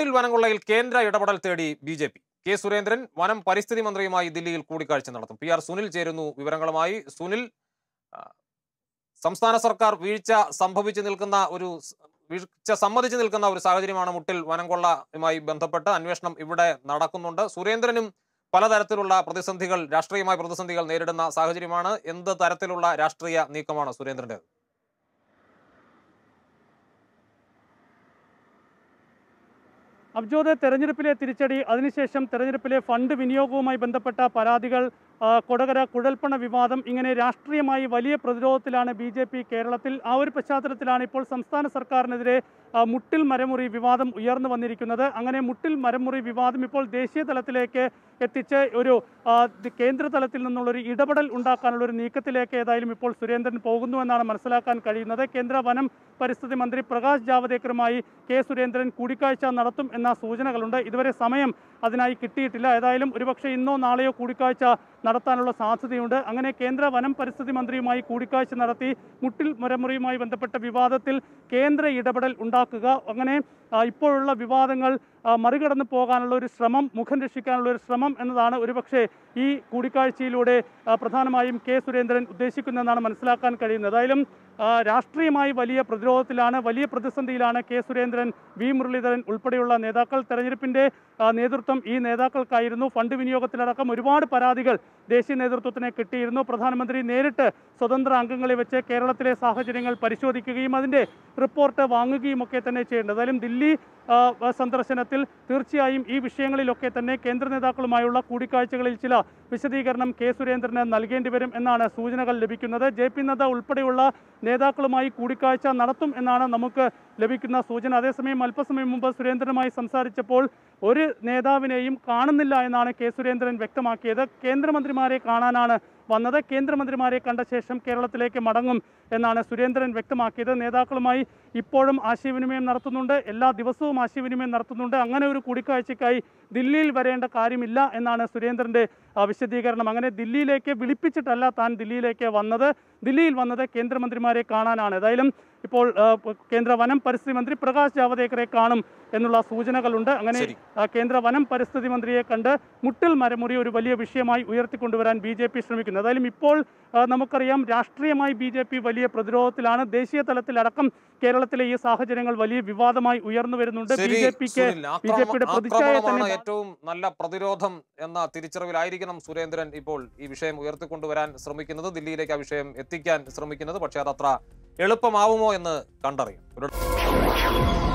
മുട്ടിൽ വനംകൊള്ളയിൽ കേന്ദ്ര ഇടപെടൽ തേടി B J P K Surendran വനം പരിസ്ഥിതി മന്ത്രിയുമായി ദില്ലിയിൽ കൂടിക്കാഴ്ച നടത്തും പി ആർ സുനിൽ ചേരുന്നു വിവരങ്ങളുമായി സുനിൽ ആ, സംസ്ഥാന സർക്കാർ വീഴ്ച സംഭവിച്ചു നിൽക്കുന്ന ഒരു സ്- വീഴ്ച സമ്മതിച്ചു നിൽക്കുന്ന ഒരു സാഹചര്യമാണ് മുട്ടിൽ വനംകൊള്ളയുമായി ബന്ധപ്പെട്ട് അന്വേഷണം ഇവിടെ നടക്കുന്നുണ്ട് സുരേന്ദ്രനും പലതരത്തിലുള്ള പ്രതിസന്ധികൾ രാഷ്ട്രീയമായ പ്രതിസന്ധികൾ നേരിടുന്ന സാഹചര്യമാണ് എന്ത് തരത്തിലുള്ള രാഷ്ട്രീയ നീക്കമാണ് സുരേന്ദ്രൻ്റെത് അബ്ജോദ് തെരഞ്ഞെടുപ്പിലെ തിരിച്ചടി അതിനുശേഷം തെരഞ്ഞെടുപ്പിലെ ഫണ്ട് വിനിയോഗവുമായി ബന്ധപ്പെട്ട പരാതികൾ ആ, കൊടകര കുഴൽപ്പണ വിവാദം ഇങ്ങനെ രാഷ്ട്രീയമായി വലിയ പ്രതിരോധത്തിലാണ് ബി ജെ പി കേരളത്തിൽ ആ ഒരു പശ്ചാത്തലത്തിലാണ് ഇപ്പോൾ സംസ്ഥാന സർക്കാരിനെതിരെ ആ, മുട്ടിൽ മരമുറി വിവാദം ഉയർന്നു വന്നിരിക്കുന്നത് അങ്ങനെ മുട്ടിൽ മരമുറി വിവാദം ഇപ്പോൾ ദേശീയ തലത്തിലേക്ക് എത്തിച്ച് ഒരു ആ, ഇത് കേന്ദ്ര തലത്തിൽ നിന്നുള്ള ഒരു ഇടപെടൽ ഉണ്ടാക്കാനുള്ള ഒരു നീക്കത്തിലേക്ക് ഏതായാലും ഇപ്പോൾ സുരേന്ദ്രൻ പോകുന്നുവെന്നാണ് മനസ്സിലാക്കാൻ കഴിയുന്നത് കേന്ദ്ര വനം പരിസ്ഥിതി മന്ത്രി പ്രകാശ് ജാവദേക്കറുമായി കെ സുരേന്ദ്രൻ കൂടിക്കാഴ്ച നടത്തും എന്ന സൂചനകളുണ്ട് ഇതുവരെ സമയം അതിനായി കിട്ടിയിട്ടില്ല ഏതായാലും ഒരുപക്ഷെ ഇന്നോ നാളെയോ കൂടിക്കാഴ്ച നടത്താനുള്ള സാധ്യതയുണ്ട് അങ്ങനെ കേന്ദ്ര വനം പരിസ്ഥിതി മന്ത്രിയുമായി കൂടിക്കാഴ്ച നടത്തി മുട്ടിൽ മരമുറിയുമായി ബന്ധപ്പെട്ട വിവാദത്തിൽ കേന്ദ്ര ഇടപെടൽ ഉണ്ടാക്കുക അങ്ങനെ ആ, ഇപ്പോഴുള്ള വിവാദങ്ങൾ ആ, മറികടന്നു പോകാനുള്ള ഒരു ശ്രമം മുഖം രക്ഷിക്കാനുള്ള ഒരു ശ്രമം എന്നതാണ് ഒരുപക്ഷെ ഈ കൂടിക്കാഴ്ചയിലൂടെ ആ, പ്രധാനമായും കെ സുരേന്ദ്രൻ ഉദ്ദേശിക്കുന്നതെന്നാണ് മനസ്സിലാക്കാൻ കഴിയുന്നത് ഏതായാലും ആ, രാഷ്ട്രീയമായി വലിയ പ്രതിരോധത്തിലാണ് വലിയ പ്രതിസന്ധിയിലാണ് കെ സുരേന്ദ്രൻ വി മുരളീധരൻ ഉൾപ്പെടെയുള്ള നേതാക്കൾ തെരഞ്ഞെടുപ്പിന്റെ ആ, നേതൃത്വം ഈ നേതാക്കൾക്കായിരുന്നു ഫണ്ട് വിനിയോഗത്തിലടക്കം ഒരുപാട് പരാതികൾ ദേശീയ നേതൃത്വത്തിന് കിട്ടിയിരുന്നു പ്രധാനമന്ത്രി നേരിട്ട് സ്വതന്ത്ര അംഗങ്ങളെ വെച്ച് കേരളത്തിലെ സാഹചര്യങ്ങൾ പരിശോധിക്കുകയും അതിന്റെ റിപ്പോർട്ട് വാങ്ങുകയും ഒക്കെ തന്നെ ചെയ്യേണ്ടത് ഏതായാലും ദില്ലി ആ, സന്ദർശനത്തിൽ തീർച്ചയായും ഈ വിഷയങ്ങളിലൊക്കെ തന്നെ കേന്ദ്ര നേതാക്കളുമായുള്ള കൂടിക്കാഴ്ചകളിൽ ചില വിശദീകരണം കെ സുരേന്ദ്രന് നൽകേണ്ടി വരും എന്നാണ് സൂചനകൾ ലഭിക്കുന്നത് ജെ പി നദ്ദ ഉൾപ്പെടെയുള്ള നേതാക്കളുമായി കൂടിക്കാഴ്ച നടത്തും എന്നാണ് നമുക്ക് ലഭിക്കുന്ന സൂചന അതേസമയം അല്പസമയം മുമ്പ് സുരേന്ദ്രനുമായി സംസാരിച്ചപ്പോൾ ഒരു നേതാവിനെയും കാണുന്നില്ല എന്നാണ് കെ സുരേന്ദ്രൻ വ്യക്തമാക്കിയത് കേന്ദ്രമന്ത്രിമാരെ കാണാനാണ് വന്നത് കേന്ദ്രമന്ത്രിമാരെ കണ്ട ശേഷം കേരളത്തിലേക്ക് മടങ്ങും എന്നാണ് സുരേന്ദ്രൻ വ്യക്തമാക്കിയത് നേതാക്കളുമായി ഇപ്പോഴും ആശയവിനിമയം നടത്തുന്നുണ്ട് എല്ലാ ദിവസവും ആശയവിനിമയം നടത്തുന്നുണ്ട് അങ്ങനെ ഒരു കൂടിക്കാഴ്ചയ്ക്കായി ദില്ലിയിൽ വരേണ്ട കാര്യമില്ല എന്നാണ് സുരേന്ദ്രന്റെ ആ, വിശദീകരണം അങ്ങനെ ദില്ലിയിലേക്ക് വിളിപ്പിച്ചിട്ടല്ല താൻ ദില്ലിയിലേക്ക് വന്നത് ദില്ലിയിൽ വന്നത് കേന്ദ്രമന്ത്രിമാരെ കാണാനാണ് ഏതായാലും ഇപ്പോൾ ആ, പ- കേന്ദ്ര വനം പരിസ്ഥിതി മന്ത്രി പ്രകാശ് ജാവദേക്കറെ കാണും എന്നുള്ള സൂചനകളുണ്ട് അങ്ങനെ ശരി. ആ, കേന്ദ്ര വനം പരിസ്ഥിതി മന്ത്രിയെ കണ്ട് മുട്ടിൽ മരമുറി ഒരു വലിയ വിഷയമായി ഉയർത്തിക്കൊണ്ടുവരാൻ ബി ജെ പി ശ്രമിക്കുന്നു ഏതായാലും ഇപ്പോൾ ആ, നമുക്കറിയാം രാഷ്ട്രീയമായി ബി ജെ പി വലിയ പ്രതിരോധത്തിലാണ് ദേശീയ തലത്തിലടക്കം കേരളത്തിലെ ഈ സാഹചര്യങ്ങൾ വലിയ വിവാദമായി ഉയർന്നു വരുന്നുണ്ട് ബി ശരി ജെ പിക്ക് സുനിൽ ബി ജെ പിയുടെ ആക്രമ- പ്രതിച്ഛായ ആക്രമണമാണ് തന്നെ ഏറ്റവും നല്ല പ്രതിരോധം എന്ന തിരിച്ചറിവിലായിരിക്കണം സുരേന്ദ്രൻ ഇപ്പോൾ ഈ വിഷയം ഉയർത്തിക്കൊണ്ടുവരാൻ ശ്രമിക്കുന്നത് ദില്ലിയിലേക്ക് ആ വിഷയം എത്തിക്കാൻ ശ്രമിക്കുന്നത് പക്ഷേ അതത്ര എളുപ്പമാവുമോ എന്ന് കണ്ടറിയാം ഒരു